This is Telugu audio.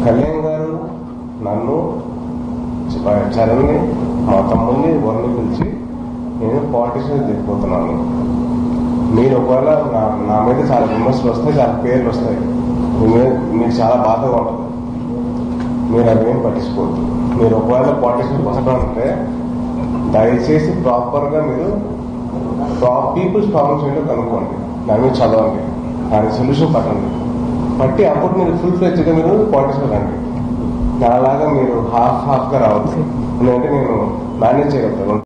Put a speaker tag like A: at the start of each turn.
A: కళ్యాణ్ గారు నన్ను చ- చరణ్ని మా తమ్ముడిని వరని పిలిచి నేను పాలిటిషియన్ దిగిపోతున్నాను మీరు ఒకవేళ నా నా మీద చాలా విమర్శలు వస్తాయి చాలా పేర్లు వస్తాయి మీ మీద- మీకు చాలా బాధగా ఉంటుంది మీరు అవేం పట్టించుకోవద్దు మీరు ఒకవేళ పాలిటిషియన్ వస్తానంటే దయచేసి ప్రాపర్గా మీరు పీపుల్స్ ప్రాబ్లమ్స్ ఏంటో కనుక్కోండి దాని మీద చదవండి దానికి సొల్యూషన్ పట్టండి పట్టి అప్పుడు మీరు ఫుల్ ఫ్లెడ్జ్గా మీరు పాలిటిషియన్ రండి నాలాగా మీరు హాఫ్ హాఫ్గా రావచ్చు ఎందుకంటే నేను మేనేజ్ చేయగలుగుతాను